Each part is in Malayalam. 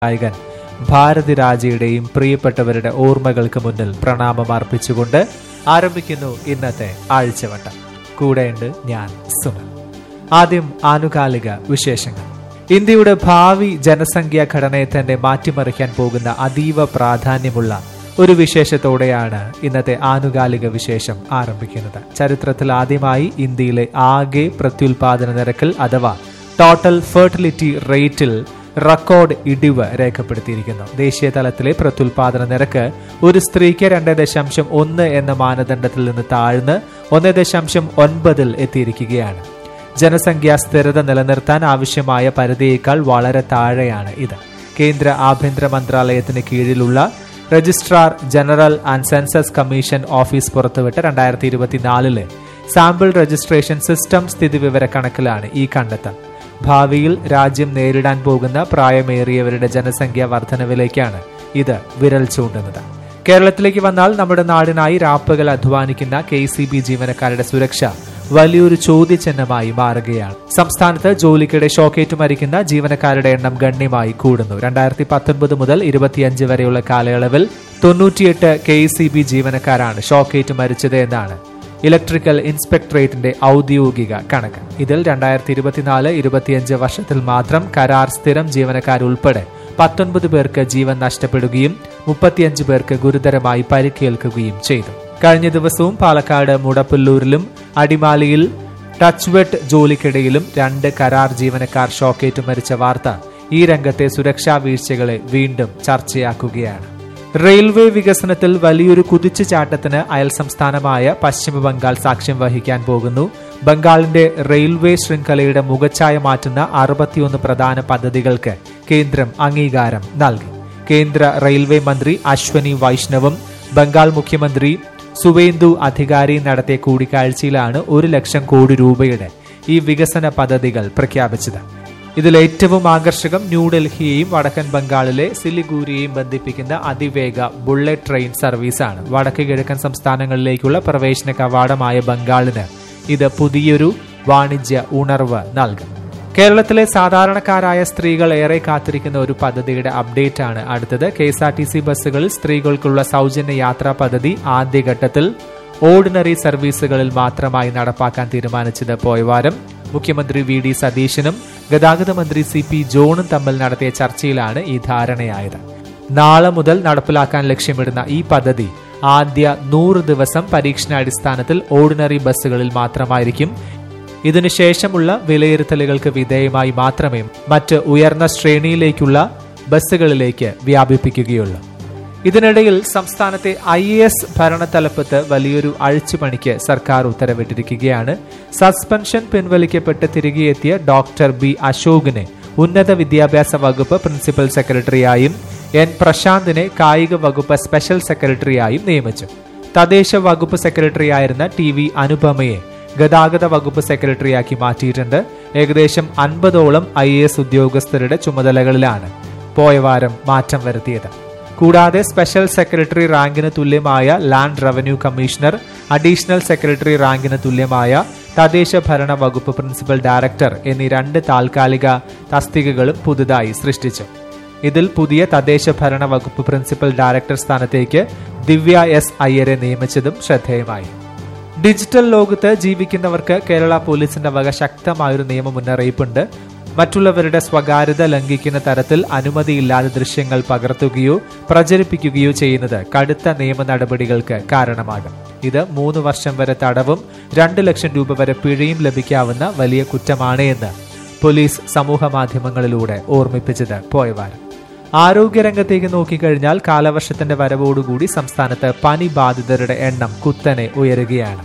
ഗായകൻ ഭാരതി രാജയുടെയും പ്രിയപ്പെട്ടവരുടെ ഓർമ്മകൾക്ക് മുന്നിൽ പ്രണാമം അർപ്പിച്ചുകൊണ്ട് ആരംഭിക്കുന്നു ഇന്നത്തെ ആഴ്ചവട്ടം കൂടെയുണ്ട് ഞാൻ സുമൻ ആദ്യം ആനുകാലിക വിശേഷങ്ങൾ ഇന്ത്യയുടെ ഭാവി ജനസംഖ്യാ ഘടനയെ തന്നെ മാറ്റിമറിക്കാൻ പോകുന്ന അതീവ പ്രാധാന്യമുള്ള ഒരു വിശേഷത്തോടെയാണ് ഇന്നത്തെ ആനുകാലിക വിശേഷം ആരംഭിക്കുന്നത് ചരിത്രത്തിൽ ആദ്യമായി ഇന്ത്യയിലെ ആകെ പ്രത്യുൽപാദന നിരക്കിൽ അഥവാ ടോട്ടൽ ഫെർട്ടിലിറ്റി റേറ്റിൽ റെക്കോർഡ് ഇടിവ് രേഖപ്പെടുത്തിയിരിക്കുന്നു ദേശീയ തലത്തിലെ പ്രത്യുൽപാദന നിരക്ക് ഒരു സ്ത്രീക്ക് രണ്ട് ദശാംശം ഒന്ന് എന്ന മാനദണ്ഡത്തിൽ നിന്ന് താഴ്ന്ന് ഒന്ന് ദശാംശം ഒൻപതിൽ എത്തിയിരിക്കുകയാണ് ജനസംഖ്യാ സ്ഥിരത നിലനിർത്താൻ ആവശ്യമായ പരിധിയേക്കാൾ വളരെ താഴെയാണ് ഇത് കേന്ദ്ര ആഭ്യന്തര മന്ത്രാലയത്തിന് കീഴിലുള്ള registrar general and census commission office പുറത്തുവിട്ട രണ്ടായിരത്തി ഇരുപത്തിനാലിലെ സാമ്പിൾ രജിസ്ട്രേഷൻ സിസ്റ്റം സ്ഥിതിവിവര കണക്കിലാണ് ഈ കണ്ടെത്തൽ ഭാവിയിൽ രാജ്യം നേരിടാൻ പോകുന്ന പ്രായമേറിയവരുടെ ജനസംഖ്യ വർധനവിലേക്കാണ് ഇത് വിരൽ ചൂണ്ടുന്നത് കേരളത്തിലേക്ക് വന്നാൽ നമ്മുടെ നാടിനായി രാപ്പകൽ അധ്വാനിക്കുന്ന കെ സി ബി ജീവനക്കാരുടെ സുരക്ഷ വലിയൊരു ചോദ്യചിഹ്നമായി മാറുകയാണ് സംസ്ഥാനത്ത് ജോലിക്കിടെ ഷോക്കേറ്റ് മരിക്കുന്ന ജീവനക്കാരുടെ എണ്ണം ഗണ്യമായി കൂടുന്നു രണ്ടായിരത്തി പത്തൊൻപത് മുതൽ ഇരുപത്തിയഞ്ച് വരെയുള്ള കാലയളവിൽ തൊണ്ണൂറ്റിയെട്ട് കെ സി ബി ജീവനക്കാരാണ് ഷോക്കേറ്റ് മരിച്ചത് എന്നാണ് ഇലക്ട്രിക്കൽ ഇൻസ്പെക്ടറേറ്റിന്റെ ഔദ്യോഗിക കണക്ക് ഇതിൽ രണ്ടായിരത്തി ഇരുപത്തിനാല് ഇരുപത്തിയഞ്ച് വർഷത്തിൽ മാത്രം കരാർ സ്ഥിരം ജീവനക്കാരുൾപ്പെടെ പത്തൊൻപത് പേർക്ക് ജീവൻ നഷ്ടപ്പെടുകയും മുപ്പത്തിയഞ്ച് പേർക്ക് ഗുരുതരമായി പരിക്കേൽക്കുകയും ചെയ്തു കഴിഞ്ഞ ദിവസവും പാലക്കാട് മുടപ്പുല്ലൂരിലും അടിമാലിയിൽ ടച്ച് വെട്ട് ജോലിക്കിടയിലും രണ്ട് കരാർ ജീവനക്കാർ ഷോക്കേറ്റ് മരിച്ച വാർത്ത ഈ രംഗത്തെ സുരക്ഷാ വീഴ്ചകളെ വീണ്ടും ചർച്ചയാക്കുകയാണ് റെയിൽവേ വികസനത്തിൽ വലിയൊരു കുതിച്ചുചാട്ടത്തിന് അയൽ സംസ്ഥാനമായ പശ്ചിമ ബംഗാൾ സാക്ഷ്യം വഹിക്കാൻ പോകുന്നു ബംഗാളിന്റെ റെയിൽവേ ശൃംഖലയുടെ മുഖച്ഛായ മാറ്റുന്ന അറുപത്തിയൊന്ന് പ്രധാന പദ്ധതികൾക്ക് കേന്ദ്രം അംഗീകാരം നൽകി കേന്ദ്ര റെയിൽവേ മന്ത്രി അശ്വനി വൈഷ്ണവും ബംഗാൾ മുഖ്യമന്ത്രി സുവേന്ദു അധികാരി നടത്തിയ കൂടിക്കാഴ്ചയിലാണ് ഒരു ലക്ഷം കോടി രൂപയുടെ ഈ വികസന പദ്ധതികൾ പ്രഖ്യാപിച്ചത് ഇതിൽ ഏറ്റവും ആകർഷകം ന്യൂഡൽഹിയെയും വടക്കൻ ബംഗാളിലെ സിലിഗുരിയെയും ബന്ധിപ്പിക്കുന്ന അതിവേഗ ബുള്ളറ്റ് ട്രെയിൻ സർവീസാണ് വടക്ക് കിഴക്കൻ സംസ്ഥാനങ്ങളിലേക്കുള്ള പ്രവേശന കവാടമായ ബംഗാളിന് ഇത് പുതിയൊരു വാണിജ്യ ഉണർവ് നൽകും കേരളത്തിലെ സാധാരണക്കാരായ സ്ത്രീകൾ ഏറെ കാത്തിരിക്കുന്ന ഒരു പദ്ധതിയുടെ അപ്ഡേറ്റ് ആണ് അടുത്തത് K S R T C ബസ്സുകളിൽ സ്ത്രീകൾക്കുള്ള സൗജന്യ യാത്രാ പദ്ധതി ആദ്യഘട്ടത്തിൽ ഓർഡിനറി സർവീസുകളിൽ മാത്രമായി നടപ്പാക്കാൻ തീരുമാനിച്ചത് പോയവാരം മുഖ്യമന്ത്രി വി ഡി സതീശനും ഗതാഗത മന്ത്രി സി പി ജോണും തമ്മിൽ നടത്തിയ ചർച്ചയിലാണ് ഈ ധാരണയായത് നാളെ മുതൽ നടപ്പിലാക്കാൻ ലക്ഷ്യമിടുന്ന ഈ പദ്ധതി ആദ്യ നൂറ് ദിവസം പരീക്ഷണാടിസ്ഥാനത്തിൽ ഓർഡിനറി ബസ്സുകളിൽ മാത്രമായിരിക്കും ഇതിനുശേഷമുള്ള വിലയിരുത്തലുകൾക്ക് വിധേയമായി മാത്രമേ മറ്റ് ഉയർന്ന ശ്രേണിയിലേക്കുള്ള ബസ്സുകളിലേക്ക് വ്യാപിപ്പിക്കുകയുള്ളൂ ഇതിനിടയിൽ സംസ്ഥാനത്തെ ഐ എ എസ് ഭരണത്തലപ്പത്ത് വലിയൊരു അഴിച്ചുപണിക്ക് സർക്കാർ ഉത്തരവിട്ടിരിക്കുകയാണ് സസ്പെൻഷൻ പിൻവലിക്കപ്പെട്ട് തിരികെ എത്തിയ ഡോക്ടർ ബി അശോകിനെ ഉന്നത വിദ്യാഭ്യാസ വകുപ്പ് പ്രിൻസിപ്പൽ സെക്രട്ടറിയായും എൻ പ്രശാന്തിനെ കായിക വകുപ്പ് സ്പെഷ്യൽ സെക്രട്ടറിയായും നിയമിച്ചു തദ്ദേശ വകുപ്പ് സെക്രട്ടറിയായിരുന്ന ടി വി അനുപമയെ ഗതാഗത വകുപ്പ് സെക്രട്ടറിയാക്കി മാറ്റിയിട്ടുണ്ട് ഏകദേശം അൻപതോളം ഐ എ എസ് ഉദ്യോഗസ്ഥരുടെ ചുമതലകളിലാണ് പോയവാരം മാറ്റം വരുത്തിയത് കൂടാതെ സ്പെഷ്യൽ സെക്രട്ടറി റാങ്കിന് തുല്യമായ land revenue commissioner additional secretary റാങ്കിന് തുല്യമായ തദ്ദേശ ഭരണ വകുപ്പ് പ്രിൻസിപ്പൽ ഡയറക്ടർ എന്നീ രണ്ട് താൽക്കാലിക തസ്തികകളും പുതുതായി സൃഷ്ടിച്ചു ഇതിൽ പുതിയ തദ്ദേശ ഭരണ വകുപ്പ് പ്രിൻസിപ്പൽ ഡയറക്ടർ സ്ഥാനത്തേക്ക് ദിവ്യ എസ് അയ്യരെ നിയമിച്ചതും ശ്രദ്ധേയമായി ഡിജിറ്റൽ ലോകത്ത് ജീവിക്കുന്നവർക്ക് കേരള പോലീസിന്റെ വക ശക്തമായൊരു നിയമ മുന്നറിയിപ്പുണ്ട് മറ്റുള്ളവരുടെ സ്വകാര്യത ലംഘിക്കുന്ന തരത്തിൽ അനുമതിയില്ലാതെ ദൃശ്യങ്ങൾ പകർത്തുകയോ പ്രചരിപ്പിക്കുകയോ ചെയ്യുന്നത് കടുത്ത നിയമ നടപടികൾക്ക് കാരണമാകും ഇത് മൂന്ന് വർഷം വരെ തടവും രണ്ട് ലക്ഷം രൂപ വരെ പിഴയും ലഭിക്കാവുന്ന വലിയ കുറ്റമാണ് എന്ന് പോലീസ് സമൂഹ മാധ്യമങ്ങളിലൂടെ ഓർമ്മിപ്പിച്ചത് പോയവാരം ആരോഗ്യരംഗത്തേക്ക് നോക്കിക്കഴിഞ്ഞാൽ കാലവർഷത്തിന്റെ വരവോടുകൂടി സംസ്ഥാനത്ത് പനി ബാധിതരുടെ എണ്ണം കുത്തനെ ഉയരുകയാണ്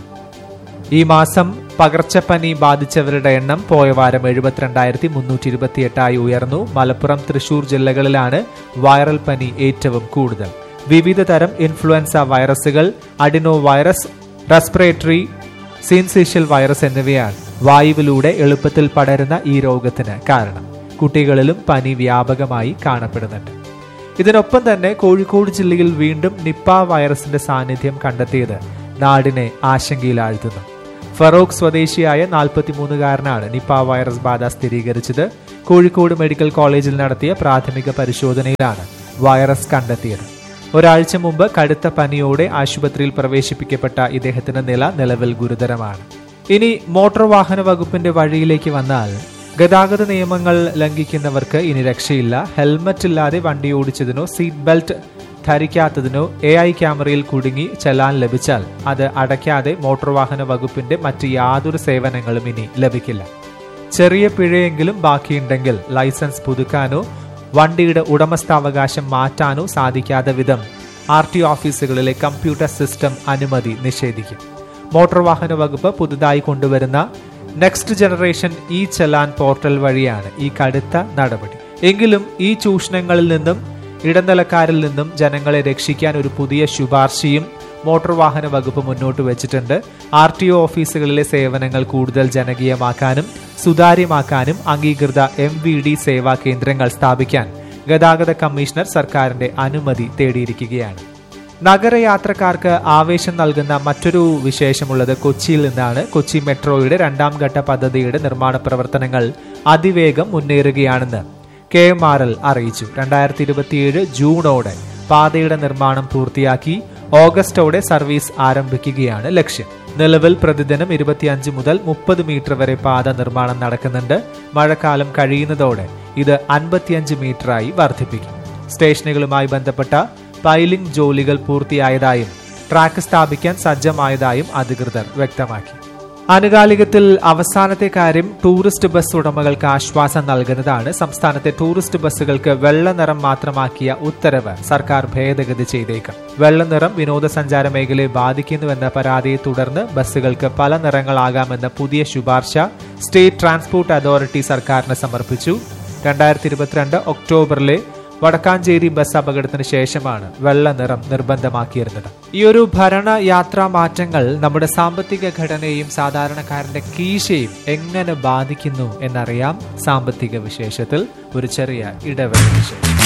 ഈ മാസം പകർച്ചപ്പനി ബാധിച്ചവരുടെ എണ്ണം പോയ വാരം എഴുപത്തിരണ്ടായിരത്തി മുന്നൂറ്റി ഇരുപത്തിയെട്ടായി ഉയർന്നു മലപ്പുറം തൃശൂർ ജില്ലകളിലാണ് വൈറൽ പനി ഏറ്റവും കൂടുതൽ വിവിധ തരം ഇൻഫ്ലുവൻസ വൈറസുകൾ adenovirus respiratory syncytial virus എന്നിവയാണ് വായുവിലൂടെ എളുപ്പത്തിൽ പടരുന്ന ഈ രോഗത്തിന് കാരണം കുട്ടികളിലും പനി വ്യാപകമായി കാണപ്പെടുന്നുണ്ട് ഇതിനൊപ്പം തന്നെ കോഴിക്കോട് ജില്ലയിൽ വീണ്ടും നിപ്പ വൈറസിന്റെ സാന്നിധ്യം കണ്ടെത്തിയത് നാടിനെ ആശങ്കയിലാഴ്ത്തുന്നു ഫറോക്ക് സ്വദേശിയായ നാൽപ്പത്തിമൂന്നുകാരനാണ് നിപ വൈറസ് ബാധ സ്ഥിരീകരിച്ചത് കോഴിക്കോട് മെഡിക്കൽ കോളേജിൽ നടത്തിയ പ്രാഥമിക പരിശോധനയിലാണ് വൈറസ് കണ്ടെത്തിയത് ഒരാഴ്ച മുമ്പ് കടുത്ത പനിയോടെ ആശുപത്രിയിൽ പ്രവേശിപ്പിക്കപ്പെട്ട ഇദ്ദേഹത്തിന്റെ നില നിലവിൽ ഗുരുതരമാണ് ഇനി മോട്ടോർ വാഹന വകുപ്പിന്റെ വഴിയിലേക്ക് വന്നാൽ ഗതാഗത നിയമങ്ങൾ ലംഘിക്കുന്നവർക്ക് ഇനി രക്ഷയില്ല ഹെൽമറ്റ് ഇല്ലാതെ വണ്ടി ഓടിച്ചതിനോ സീറ്റ് ബെൽറ്റ് ധരിക്കാത്തതിനോ എ ഐ ക്യാമറയിൽ കുടുങ്ങി ചെല്ലാൻ ലഭിച്ചാൽ അത് അടയ്ക്കാതെ മോട്ടോർ വാഹന വകുപ്പിന്റെ മറ്റ് യാതൊരു സേവനങ്ങളും ഇനി ലഭിക്കില്ല ചെറിയ പിഴയെങ്കിലും ബാക്കിയുണ്ടെങ്കിൽ ലൈസൻസ് പുതുക്കാനോ വണ്ടിയുടെ ഉടമസ്ഥാവകാശം മാറ്റാനോ സാധിക്കാത്ത വിധം ആർ ടി ഓഫീസുകളിലെ കമ്പ്യൂട്ടർ സിസ്റ്റം അനുമതി നിഷേധിക്കും മോട്ടോർ വാഹന വകുപ്പ് പുതുതായി കൊണ്ടുവരുന്ന next generation E challan portal വഴിയാണ് ഈ കടുത്ത നടപടി എങ്കിലും ഈ ചൂഷണങ്ങളിൽ നിന്നും ഇടനിലക്കാരിൽ നിന്നും ജനങ്ങളെ രക്ഷിക്കാൻ ഒരു പുതിയ ശുപാർശയും മോട്ടോർ വാഹന വകുപ്പ് മുന്നോട്ട് വെച്ചിട്ടുണ്ട് ആർ ടി ഒ ഓഫീസുകളിലെ സേവനങ്ങൾ കൂടുതൽ ജനകീയമാക്കാനും സുതാര്യമാക്കാനും അംഗീകൃത എം വി ഡി സേവാ കേന്ദ്രങ്ങൾ സ്ഥാപിക്കാൻ ഗതാഗത കമ്മീഷണർ സർക്കാരിന്റെ അനുമതി തേടിയിരിക്കുകയാണ് നഗരയാത്രക്കാർക്ക് ആവേശം നൽകുന്ന മറ്റൊരു വിശേഷമുള്ളത് കൊച്ചിയിൽ നിന്നാണ് കൊച്ചി മെട്രോയുടെ രണ്ടാം ഘട്ട പദ്ധതിയുടെ നിർമ്മാണ പ്രവർത്തനങ്ങൾ അതിവേഗം മുന്നേറുകയാണെന്ന് കെ എം ആർ എൽ അറിയിച്ചു രണ്ടായിരത്തി ഇരുപത്തിയേഴ് ജൂണോടെ പാതയുടെ നിർമ്മാണം പൂർത്തിയാക്കി ഓഗസ്റ്റോടെ സർവീസ് ആരംഭിക്കുകയാണ് ലക്ഷ്യം നിലവിൽ പ്രതിദിനം ഇരുപത്തിയഞ്ച് മുതൽ മുപ്പത് മീറ്റർ വരെ പാത നിർമ്മാണം നടക്കുന്നുണ്ട് മഴക്കാലം കഴിയുന്നതോടെ ഇത് അൻപത്തിയഞ്ച് മീറ്ററായി വർദ്ധിപ്പിക്കും സ്റ്റേഷനുകളുമായി ബന്ധപ്പെട്ട പൈലിംഗ് ജോലികൾ പൂർത്തിയായതായും ട്രാക്ക് സ്ഥാപിക്കാൻ സജ്ജമായതായും അധികൃതർ വ്യക്തമാക്കി ആനുകാലികത്തിൽ അവസാനത്തെ കാര്യം ടൂറിസ്റ്റ് ബസ് ഉടമകൾക്ക് ആശ്വാസം നൽകുന്നതാണ് സംസ്ഥാനത്തെ ടൂറിസ്റ്റ് ബസ്സുകൾക്ക് വെള്ള നിറം മാത്രമാക്കിയ ഉത്തരവ് സർക്കാർ ഭേദഗതി ചെയ്തേക്കും വെള്ള നിറം വിനോദസഞ്ചാര മേഖലയെ ബാധിക്കുന്നുവെന്ന പരാതിയെ തുടർന്ന് ബസ്സുകൾക്ക് പല നിറങ്ങളാകാമെന്ന പുതിയ ശുപാർശ സ്റ്റേറ്റ് ട്രാൻസ്പോർട്ട് അതോറിറ്റി സർക്കാരിന് സമർപ്പിച്ചു രണ്ടായിരത്തി ഇരുപത്തിരണ്ട് ഒക്ടോബറിലെ വടക്കാഞ്ചേരി ബസ് അപകടത്തിന് ശേഷമാണ് വെള്ള നിറം നിർബന്ധമാക്കിയിരുന്നത് ഈ ഒരു ഭരണ യാത്രാ മാറ്റങ്ങൾ നമ്മുടെ സാമ്പത്തിക ഘടനയും സാധാരണക്കാരന്റെ കീശയും എങ്ങനെ ബാധിക്കുന്നു എന്നറിയാം സാമ്പത്തിക വിശേഷത്തിൽ ഒരു ചെറിയ ഇടവേള വിശേഷം